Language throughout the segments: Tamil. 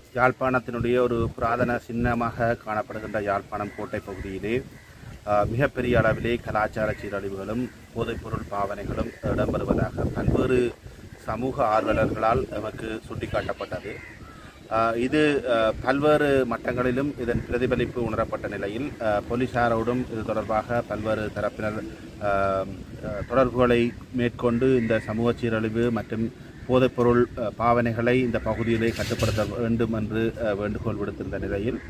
யாழ்ப்பாணத்தினுடைய ஒரு புராதன சின்னமாக காணப்படுகின்ற யாழ்ப்பாணம் கோட்டை பகுதியிலே ஆஹ், மிகப்பெரிய அளவிலே கலாச்சார சீரழிவுகளும் போதைப்பொருள் பாவனைகளும் இடம்பெறுவதாக பல்வேறு சமூக ஆர்வலர்களால் நமக்கு சுட்டிக்காட்டப்பட்டது ஆஹ், இது ஆஹ், பல்வேறு மட்டங்களிலும் இதன் பிரதிபலிப்பு உணரப்பட்ட நிலையில் ஆஹ், போலீசாரோடும் இது தொடர்பாக பல்வேறு தரப்பினர் ஆஹ், ஆஹ், தொடர்புகளை மேற்கொண்டு இந்த சமூக சீரழிவு மற்றும் போதைப்பொருள் அஹ், பாவனைகளை இந்த பகுதியிலே கட்டுப்படுத்த வேண்டும் என்று அஹ், வேண்டுகோள் விடுத்திருந்த நிலையில்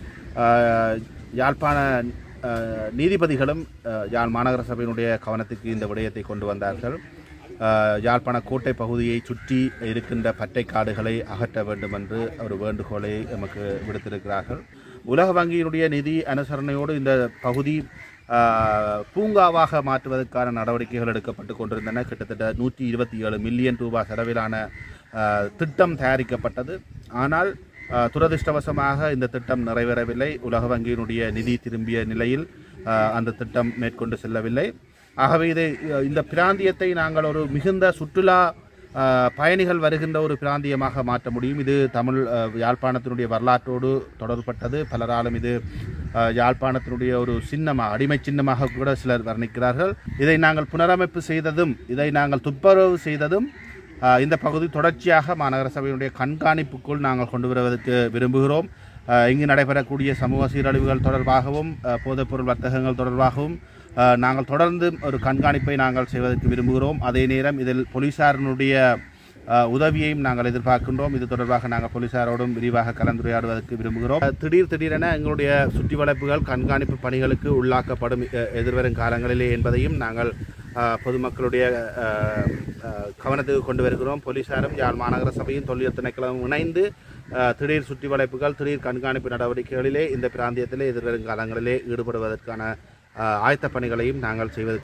அஹ், யாழ்ப்பாண அஹ், நீதிபதிகளும் அஹ், யாழ் மாநகர சபையினுடைய கவனத்துக்கு இந்த விடயத்தை கொண்டு வந்தார்கள் அஹ், யாழ்ப்பாண கோட்டை பகுதியை சுற்றி இருக்கின்ற பட்டை காடுகளை அகற்ற வேண்டும் என்று ஒரு வேண்டுகோளை நமக்கு விடுத்திருக்கிறார்கள் உலக வங்கியினுடைய நிதி அனுசரணையோடு இந்த பகுதி ஆஹ், பூங்காவாக மாற்றுவதற்கான நடவடிக்கைகள் எடுக்கப்பட்டு கொண்டிருந்தன கிட்டத்தட்ட நூற்றி இருபத்தி ஏழு மில்லியன் ரூபாய் செலவிலான ஆஹ், திட்டம் தயாரிக்கப்பட்டது ஆனால் ஆஹ், துரதிர்ஷ்டவசமாக இந்த திட்டம் நிறைவேறவில்லை உலக வங்கியினுடைய நிதி திரும்பிய நிலையில் ஆஹ், அந்த திட்டம் மேற்கொண்டு செல்லவில்லை ஆகவே இதை இந்த பிராந்தியத்தை நாங்கள் ஒரு மிகுந்த சுற்றுலா ஆஹ், பயணிகள் வருகின்ற ஒரு பிராந்தியமாக மாற்ற முடியும் இது தமிழ் ஆஹ், யாழ்ப்பாணத்தினுடைய வரலாற்றோடு தொடர்பட்டது பலராலும் இது ஆஹ், யாழ்ப்பாணத்தினுடைய ஒரு சின்னமாக அடிமை சின்னமாக கூட சிலர் வர்ணிக்கிறார்கள் இதை நாங்கள் புனரமைப்பு செய்ததும் இதை நாங்கள் துப்புரவு செய்ததும் ஆஹ், இந்த பகுதி தொடர்ச்சியாக மாநகர சபையினுடைய கண்காணிப்புக்குள் நாங்கள் கொண்டு வருவதற்கு விரும்புகிறோம் ஆஹ், இங்கு நடைபெறக்கூடிய சமூக சீரழிவுகள் தொடர்பாகவும் ஆஹ், போதைப்பொருள் வர்த்தகங்கள் தொடர்பாகவும் ஆஹ், நாங்கள் தொடர்ந்து ஒரு கண்காணிப்பை நாங்கள் செய்வதற்கு விரும்புகிறோம் அதே நேரம் இதில் போலீசாரினுடைய ஆஹ், உதவியையும் நாங்கள் எதிர்பார்க்கின்றோம் இது தொடர்பாக நாங்கள் போலீசாரோடும் விரிவாக கலந்துரையாடுவதற்கு விரும்புகிறோம் ஆஹ், திடீர் திடீரென எங்களுடைய சுற்றி வளைப்புகள் கண்காணிப்பு பணிகளுக்கு உள்ளாக்கப்படும் எ- எதிர்வரும் காலங்களிலே என்பதையும் நாங்கள் ஆஹ், பொதுமக்களுடைய ஆஹ், ஆஹ், கவனத்துக்கு கொண்டு வருகிறோம் போலீசாரும் யாழ் மாநகர சபையும் தொல்லியல் திணைக்களமும் இணைந்து ஆஹ், திடீர் சுற்றி வளைப்புகள் திடீர் கண்காணிப்பு நடவடிக்கைகளிலே இந்த பிராந்தியத்திலே எதிர்வரும் காலங்களிலே ஈடுபடுவதற்கான ஆஹ், ஆயத்த பணிகளையும் நாங்கள் செய்வது